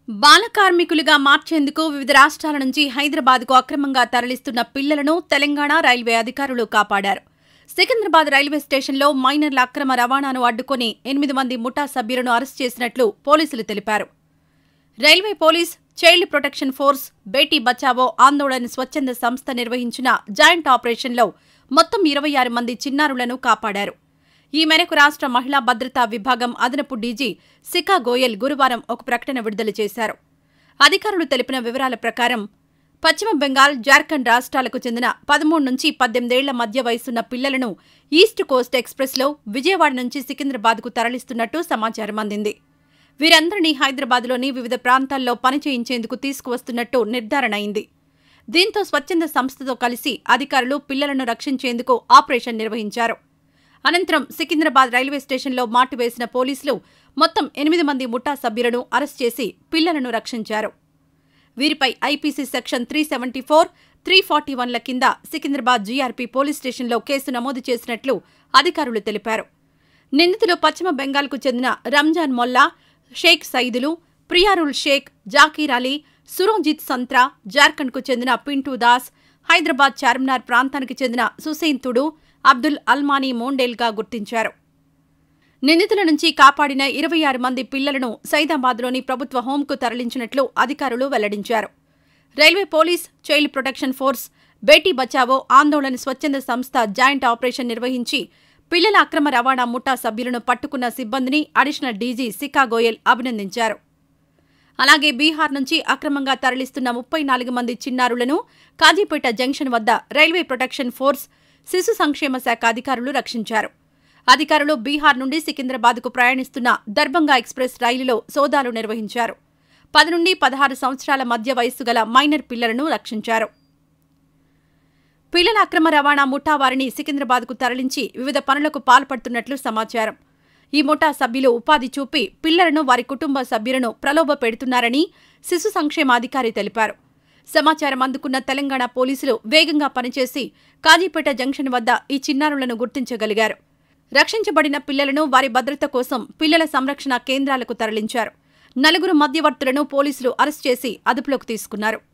బాల కార్మికులుగా మార్చేందుకు వివిధ రాష్ట్రాల నుంచి హైదరాబాద్కు అక్రమంగా తరలిస్తున్న పిల్లలను తెలంగాణ రైల్వే అధికారులు కాపాడారు సికింద్రాబాద్ రైల్వే స్టేషన్లో మైనర్ల అక్రమ రవాణాను అడ్డుకొని ఎనిమిది మంది ముఠా సభ్యులను అరెస్ట్ చేసినట్లు పోలీసులు తెలిపారు railway police child protection force Beti Bachao ఆందోళన స్వచ్ఛంద సంస్థ నిర్వహించిన జాయింట్ ఆపరేషన్లో మొత్తం ఇరవై ఆరు మంది చిన్నారులను కాపాడారు ఈ మేరకు రాష్ట్ర మహిళా భద్రతా విభాగం అదనపు డీజీ సికా గోయల్ గురువారం ఒక ప్రకటన విడుదల చేశారు అధికారులు తెలిపిన వివరాల ప్రకారం పశ్చిమ బెంగాల్ జార్ఖండ్ రాష్ట్రాలకు చెందిన పదమూడు నుంచి పద్దెనిమిదేళ్ల మధ్య వయసున్న పిల్లలను ఈస్ట్ కోస్ట్ ఎక్స్ప్రెస్లో విజయవాడ నుంచి సికింద్రాబాద్కు తరలిస్తున్నట్టు సమాచారం అందింది వీరందరినీ హైదరాబాద్లోని వివిధ ప్రాంతాల్లో పని చేయించేందుకు తీసుకువస్తున్నట్టు నిర్ధారణ అయింది దీంతో స్వచ్ఛంద సంస్థతో కలిసి అధికారులు పిల్లలను రక్షించేందుకు ఆపరేషన్ నిర్వహించారు అనంతరం సికింద్రాబాద్ రైల్వే స్టేషన్లో మాటు వేసిన పోలీసులు మొత్తం ఎనిమిది మంది ముఠా సభ్యులను అరెస్ట్ చేసి పిల్లలను రక్షించారు వీరిపై IPC section three seventy four three forty వన్ల కింద సికింద్రాబాద్ జీఆర్పీ పోలీస్ స్టేషన్లో కేసు నమోదు చేసినట్లు అధికారులు తెలిపారు నిందితులు పశ్చిమ బెంగాల్కు చెందిన రంజాన్ మొల్లా షేక్ సయీదులు ప్రియారుల్ షేక్ జాకీర్ అలీ సురోజిత్ సంత్రా జార్ఖండ్కు చెందిన పింటూ దాస్ హైదరాబాద్ చార్మినార్ ప్రాంతానికి చెందిన సుసైన్ తుడు అబ్దుల్ అల్మానీ మోండేల్గా గుర్తించారు నిందితుల నుంచి కాపాడిన ఇరవై ఆరు మంది పిల్లలను సైదాబాద్లోని ప్రభుత్వ హోంకు తరలించినట్లు అధికారులు వెల్లడించారు railway police child protection force Beti Bachao ఆందోళన స్వచ్ఛంద సంస్థ జాయింట్ ఆపరేషన్ నిర్వహించి పిల్లల అక్రమ రవాణా ముఠా సభ్యులను పట్టుకున్న సిబ్బందిని అడిషనల్ డీజీ సికా గోయల్ అభినందించారు అలాగే బీహార్ నుంచి అక్రమంగా తరలిస్తున్న ముప్పై నాలుగు మంది చిన్నారులను కాజీపేట జంక్షన్ వద్ద రైల్వే ప్రొటెక్షన్ ఫోర్స్ శిశు సంక్షేమ శాఖ అధికారులు రక్షించారు అధికారులు బీహార్ నుండి సికింద్రాబాద్కు ప్రయాణిస్తున్న దర్భంగా ఎక్స్ప్రెస్ రైలులో సోదాలు నిర్వహించారు పది నుండి పదహారు సంవత్సరాల మధ్య వయస్సు గల మైనర్ పిల్లలను రక్షించారు పిల్లల అక్రమ రవాణా ముఠా వారిని సికింద్రాబాద్కు తరలించి వివిధ పనులకు పాల్పడుతున్నట్లు సమాచారం ఈ ముఠా సభ్యులు ఉపాధి చూపి పిల్లలను వారి కుటుంబ సభ్యులను ప్రలోభ పెడుతున్నారని శిశు సంక్షేమాధికారి తెలిపారు సమాచారం అందుకున్న తెలంగాణ పోలీసులు వేగంగా పనిచేసి కాజీపేట జంక్షన్ వద్ద ఈ చిన్నారులను గుర్తించగలిగారు రక్షించబడిన పిల్లలను వారి భద్రత కోసం పిల్లల సంరక్షణ కేంద్రాలకు తరలించారు నలుగురు మధ్యవర్తులను పోలీసులు అరెస్ట్ చేసి అదుపులోకి తీసుకున్నారు